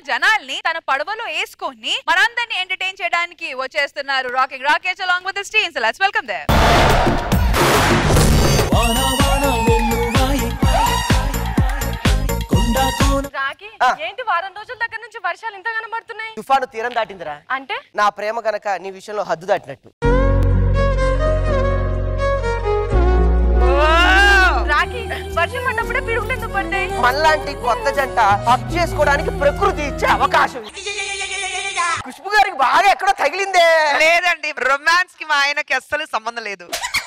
జనాల్ని తన పడవలో వేసుకొని మనందరినీ ఎంటర్టైన్ చేయడానికి వచ్చేస్తున్నారు rocking Rakesh along with teams let's welcome there రాకి ఆ. ఏంటి వారం రోజుల దగ్గర నుంచి వర్షాలు ఇంత కనబడుతున్నాయి తుఫాను తీరం దాటిందిరా అంటే నా ప్రేమ గనక నీ విషయంలో హద్దు దాటినట్టు రాకి వర్షం పడ్డప్పుడే పిడుగులు ఎందుకు పడ్డాయి మనలాంటి కొత్త జంట హక్ చేసుకోవడానికి ప్రకృతి ఇచ్చే అవకాశం ఖుష్బు గారికి బాగా ఎక్కడో తగిలిందే లేదండి రొమాన్స్ కి మా ఆయనకి అస్సలు సంబంధం లేదు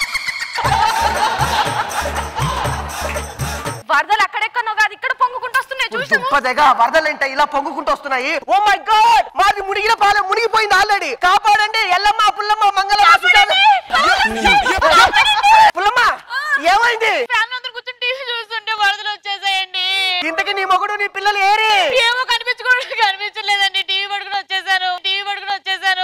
వరదలు అక్కడెక్కడో కాదు ఇక్కడ పొంగుకుంటూ వస్తున్నాయి చూసాము దుప్పదగా వరదలేంట ఇలా పొంగుకుంటూ వస్తున్నాయి ఓ మై గాడ్ మాది మునిగిన పాలెం మునిగిపోయింది ఆల్రెడీ కాపాడండి ఎల్లమ్మ పుల్లమ్మ మంగళ పుల్లమ్మ ఏమైంది ఫ్యామిలీ అందరూ కూర్చొని టీవీ చూస్తుంటే వరదలు వచ్చేసాయండి ఇంతకి నీ మొగుడు నీ పిల్లలు ఏరి ఏమో కనిపించుకోవడం కనిపించలేదండి టీవీ పడుకుని వచ్చేసాను టీవీ పడుకుని వచ్చేసాను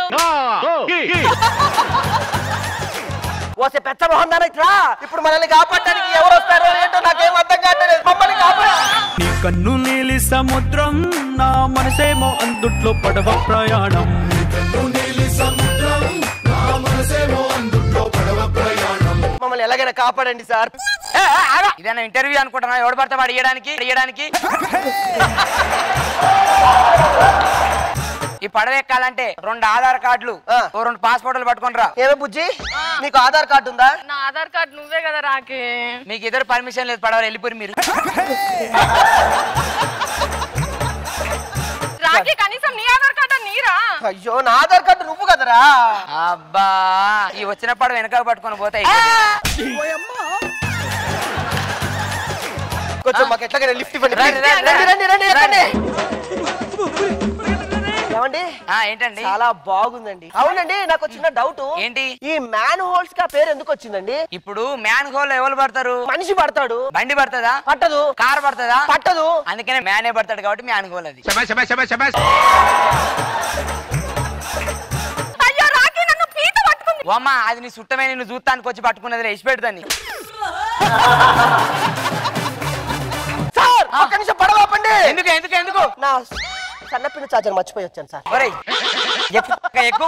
ఓసే పెద్ద మొహం రా ఇప్పుడు మనల్ని కాపాడడానికి ఎవరు వస్తారో ఏంటో నాకేం అర్థం కావట్లేదు మమ్మల్ని కాపాడ నీ కన్ను నీలి సముద్రం నా మనసేమో అందుట్లో పడవ ప్రయాణం మమ్మల్ని ఎలాగైనా కాపాడండి సార్ ఇదేనా ఇంటర్వ్యూ అనుకుంటున్నా ఎవడు పడితే వాడు ఇయ్యడానికి ఇయ్యడానికి ఈ పడవ ఎక్కాలంటే రెండు ఆధార్ కార్డులు ఆ. ఓ రెండు పాస్పోర్ట్లు పట్టుకొని రా ఏమే బుజ్జి నీకు ఆధార్ కార్డు ఉందా నా ఆధార్ కార్డు నువ్వే కదా రాకి మీకు ఇద్దరు పర్మిషన్ లేదు పడవ వెళ్ళిపోయి మీరు రాకి కనీసం నీ ఆధార్ కార్డు నీరా అయ్యో నా ఆధార్ కార్డు నువ్వు కదరా అబ్బా ఈ వచ్చిన పడవ వెనక పట్టుకొని పోతాయి కొంచెం మాకు ఎట్లాగైనా లిఫ్ట్ ఇవ్వండి రండి, please. రండి, రండి రండి రండి ఎక్కండి. ఏమండి ఏంటండి చాలా బాగుందండి అవునండి నాకు ఒక చిన్న డౌట్ ఏంటి ఈ మ్యాన్ హోల్స్ కి ఆ పేరు ఎందుకు వచ్చిందండి ఇప్పుడు మ్యాన్ హోల్ ఎవరు పడతారు మనిషి పడతాడు బండి పడుతుందా పట్టదు కార్ పడుతుందా పట్టదు అందుకనే మ్యానే పడతాడు కాబట్టి మ్యాన్ హోల్ అది అయ్యో రాకి నన్ను పీత పట్టుకుంది ఓ అమ్మ అది నీ చుట్టమే నిన్ను చూస్తానికి వచ్చి పట్టుకున్నది ఇచ్చి పెడతాని సార్ ఒక్క నిమిషం పడవ ఆపండి ఎందుకు ఎందుకు ఎందుకు నా సన్నపిల్ల చార్జర్ మర్చిపోయి వచ్చాను సార్ ఒరేయ్ ఎక్కు అక్క, ఎక్కు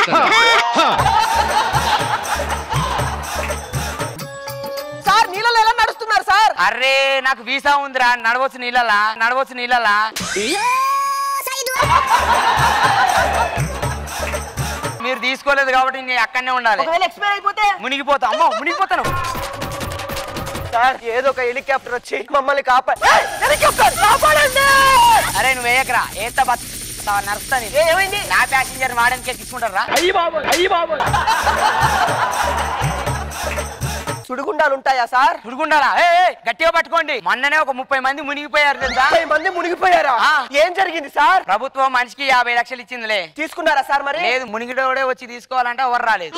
సార్ నీళ్ళలో ఎలా నడుస్తున్నారు సార్ అరే నాకు వీసా ఉందిరా నడవచ్చు నీళ్ళలా నడవచ్చు నీళ్ళలా మీరు తీసుకోలేదు కాబట్టి నేను అక్కడనే ఉండాలి ఒకవేళ ఎక్స్పైర్ అయిపోతే మునిగిపోతా అమ్మో మునిగిపోతాను సార్ ఏదో ఒక హెలికాప్టర్ వచ్చి మమ్మల్ని కాపాడు హెలికాప్టర్ కాపాడండి అరే నువ్వు వేయకరా ఏత బత్ నడుస్తా ఏ, ఏమైంది నా ప్యాసింజర్ వాడడానికి తీసుకుంటారా సుడిగుండాలు ఉంటాయా సార్ పుడుకుండాలా ఏ ఏ, గట్టిగా పట్టుకోండి మొన్ననే ఒక ముప్పై మంది మునిగిపోయారు తెలుసా ముప్పై మంది మునిగిపోయారా ఆ. ఏం జరిగింది సార్ ప్రభుత్వం మనిషికి యాభై లక్షలు ఇచ్చిందిలే తీసుకున్నారా సార్ మరి లేదు మునిగిడోడే వచ్చి తీసుకోవాలంటే ఎవరు రాలేదు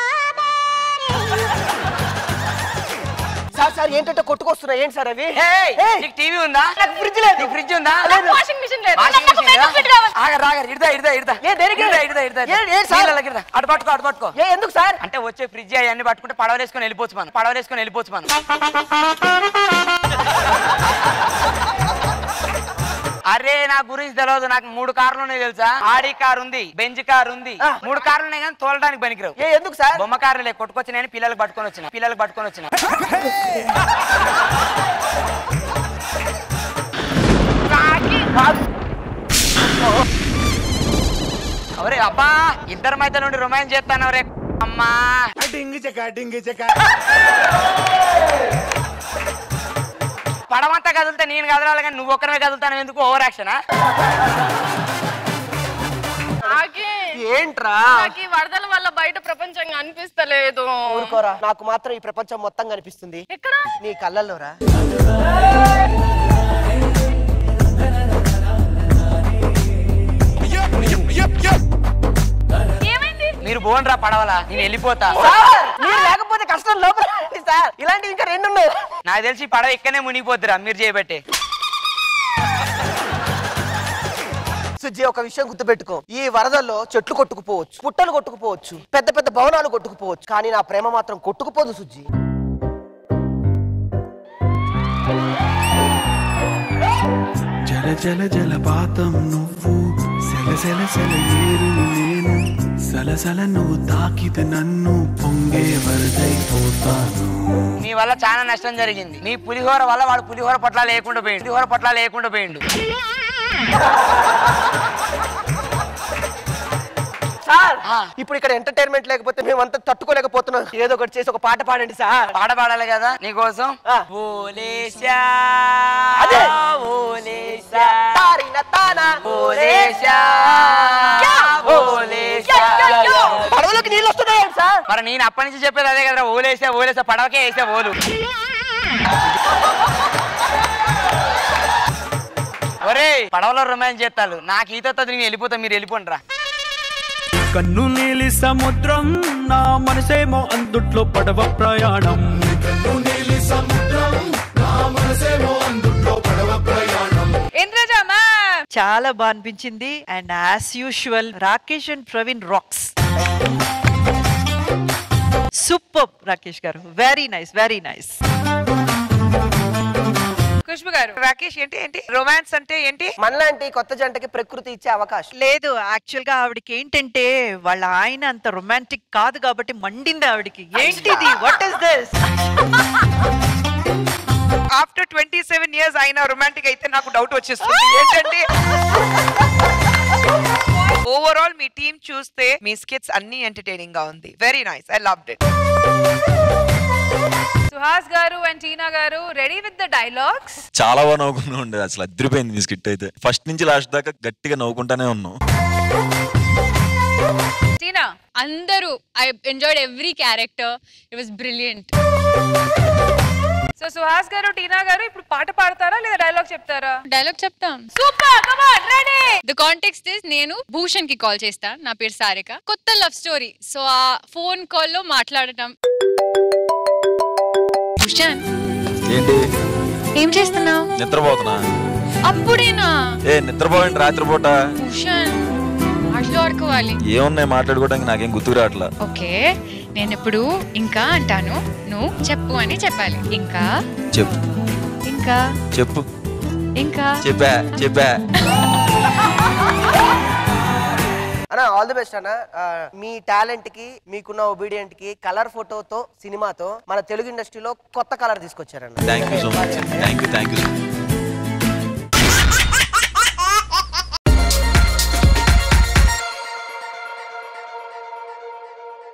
సార్ సార్ ఏంటంటే కొట్టుకొస్తున్నాయి ఏంటి సార్ అవి ఏయ్, ఏయ్, నీకు టీవీ ఉందా నాకు ఫ్రిడ్జ్ లేదు నీకు ఫ్రిడ్జ్ ఉందా లేదు. వాషింగ్ మిషన్ లేదు వాషింగ్ నాకు మిషన్ makeup kit కావాలి. ఆగరు ఆగరు ఇడదా ఇడదా ఇడదా ఏ, దేనికి? ఇడదా ఇడదా ఇడదా ఏ, ఏ, సార్? నీళ్ళలోకి ఇడదా. అటు పట్టుకో అటు పట్టుకో ఏ ఎందుకు సార్ అంటే వచ్చే ఫ్రిడ్జ్ అవన్నీ పట్టుకుంటే పడవలేసుకొని వెళ్ళిపోవచ్చు మనం పడవలేసుకొని వెళ్ళిపోవచ్చు మనం అరే నా గురించి తెలియదు నాకు మూడు కార్లు ఉన్నాయి తెలుసా ఆడి కార్ ఉంది బెంజ్ కార్ ఉంది ఆ. మూడు కార్లు ఉన్నాయి కానీ తోలడానికి పనికిరావు ఏ ఎందుకు సార్ బొమ్మ కార్లు లే కొట్టుకొచ్చినాయని పిల్లలకు పట్టుకొని వచ్చిన పిల్లలకు పట్టుకొని వచ్చిన ఒరే అబ్బా ఇద్దరి మధ్య నుండి రొమాన్స్ చేస్తాను ఒరే అమ్మా పడమంతా కదిలితే నేను కదలాలి కానీ నువ్వు ఒక్కరివే కదులుతాను ఎందుకు ఓవర్ యాక్షనా రాకి ఏంట్రా నాకు ఈ వరదల వల్ల బయట ప్రపంచం అనిపిస్తలేదు ఊరుకోరా నాకు మాత్రం ఈ ప్రపంచం మొత్తం కనిపిస్తుంది ఎక్కడ నీ కళ్ళల్లోరా ఏమైంది మీరు బోన్రా పడవలా నేను వెళ్ళిపోతా సార్ మీరు లేకపోతే కష్టం లోపల రండి సార్ ఇలాంటివి ఇంకా రెండు ఉన్నాయి నాకు తెలిసి ఈ పడవ ఇక్కడనే మునిగిపోతురా మీరు చేయబట్టే సుజ్జి ఒక విషయం గుర్తుపెట్టుకో ఈ వరదల్లో చెట్లు కొట్టుకుపోవచ్చు పుట్టలు కొట్టుకుపోవచ్చు పెద్ద పెద్ద భవనాలు కొట్టుకుపోవచ్చు కానీ నా ప్రేమ మాత్రం కొట్టుకుపోదు సుజ్జి జల జల జల జలపాతం నువ్వు సెల సెల సెల ఏరు నేను సలసల నువ్వు తాకితే నన్ను పొంగే వరదైపోతాను నీ వల్ల చాలా నష్టం జరిగింది నీ పులిహోర వల్ల వాడు పులిహోర పొట్ల లేకుండా పోయిండు పులిహోర పొట్ల లేకుండా పోయిండు సార్ ఆ. ఇప్పుడు ఇక్కడ ఎంటర్టైన్మెంట్ లేకపోతే మేమంతా తట్టుకోలేకపోతున్నాం ఏదో ఒకటి చేసి ఒక పాట పాడండి సార్ పాట పాడాలి కదా నీకోసం ఆ. ఓలేశా అదే. ఓలేశా తారిన తానా. ఓలేశా ఓలేశా పడవలోకి నీళ్ళు వస్తున్నాయి సార్ మరి నేను అప్పటి నుంచి చెప్పేది అదే కదా ఓలేసా ఓలేసా పడవకే వేసా ఓలు ఒరే పడవలో రొమాన్స్ చేస్తాను నాకు ఈత వస్తుంది, నేను వెళ్ళిపోతా మీరు వెళ్ళిపోండి రా కన్ను నీలి సముద్రం నా మనసేమో అందుట్లో పడవ ప్రయాణం ఇంద్రజ మ్యామ్ చాలా బాగా అనిపించింది and as usual Rakesh and Praveen rocks super Rakesh గారు very nice very nice Khushbu గారు రాకేష్ ఏంటి ఏంటి రొమాన్స్ అంటే ఏంటి మనలాంటి కొత్త జంటకి ప్రకృతి ఇచ్చే అవకాశం లేదు యాక్చువల్ గా ఆవిడకి ఏంటంటే వాళ్ళ ఆయన అంత రొమాంటిక్ కాదు కాబట్టి మండింది ఆవిడకి ఏంటిది what is this after twenty seven years అయినా రొమాంటిక్ అయితే నాకు డౌట్ వచ్చేస్తుంది ఏంటంటే ఓవరాల్ మీ టీం చూస్తే మీ స్కిట్స్ అన్ని ఎంటర్టైనింగ్ గా ఉంది very nice I love it Suhas గారు అండ్ టీనా గారు రెడీ విత్ ద డైలాగ్స్ చాలా బాగా నవ్వుకుంటూ ఉండేది అసలు అదిరిపోయింది మీ స్కిట్ అయితే ఫస్ట్ నుంచి లాస్ట్ దాకా గట్టిగా నవ్వుకుంటానే ఉన్నాం టీనా అందరూ I enjoyed every character it was brilliant so Suhas గారు టీనా గారు ఇప్పుడు పాట పాడతారా లేదా డైలాగ్ చెప్తారా డైలాగ్ చెప్తాం super come on ready the context is నేను భూషణ్ కి కాల్ చేస్తా నా పేరు సారిక కొత్త లవ్ స్టోరీ సో ఆ ఫోన్ కాల్ లో మాట్లాడటం భూషణ్ ఏంటి ఏం చేస్తున్నావు నిద్రపోతున్నా అప్పుడేనా ఏ నిద్రపోయండి రాత్రిపూట భూషణ్ మాట్లాడుకోవాలి ఏమున్నాయి మాట్లాడుకోవడానికి నాకేం గుర్తుకు రావట్లా ఓకే నేను ఇప్పుడు ఇంకా అంటాను నువ్వు చెప్పు అని చెప్పాలి ఇంకా చెప్పు ఇంకా చెప్పు ఇంకా చెప్పా చెప్పా అన్న ఆల్ ది బెస్ట్ అన్న ఆ, మీ టాలెంట్ కి మీకున్న ఒబీడియంట్ కి కలర్ ఫోటోతో సినిమాతో మన తెలుగు ఇండస్ట్రీలో కొత్త కలర్ తీసుకొచ్చారన్న thank you so much thank you thank you